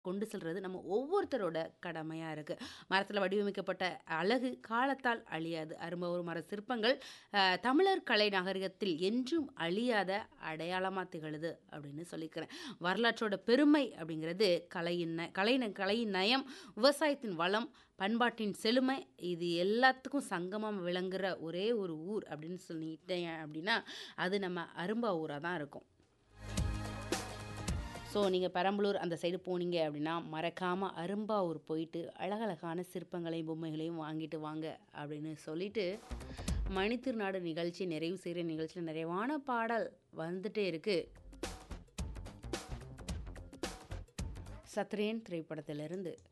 கொண்டு செல்றது நம்ம ஒவ்வொருத்தரோட கடமையா இருக்கு. மரத்தில வடிவமைக்கப்பட்ட அழகு காலத்தால் அழியாது. அரும்பவூர் மர சிற்பங்கள் அ தமிழர் கலை நாகரிகத்தில் என்றும் அழியாத அடையாளமா திகழுது அப்படின்னு சொல்லிக்கிறேன். வரலாற்றோட பெருமை அப்படிங்கிறது கலையின் ந கலை கலையின் நயம், விவசாயத்தின் வளம், பண்பாட்டின் செழுமை இது எல்லாத்துக்கும் சங்கமம் விளங்குற ஒரே ஒரு ஊர் அப்படின்னு சொல்லிட்டேன் அப்படின்னா, அது நம்ம அரும்பாவூரா தான் இருக்கும். ஸோ நீங்க பெரம்பலூர் அந்த சைடு போனீங்க அப்படின்னா, மறக்காம அரும்பாவூர் போயிட்டு அழகழகான சிற்பங்களையும், பொம்மைகளையும் வாங்கிட்டு வாங்க அப்படின்னு சொல்லிட்டு, மணித்திருநாடு நிகழ்ச்சி நிறைவு செய்ற நிகழ்ச்சியில நிறைவான பாடல் வந்துட்டே இருக்கு. சத்ரியன் திரைப்படத்திலிருந்து.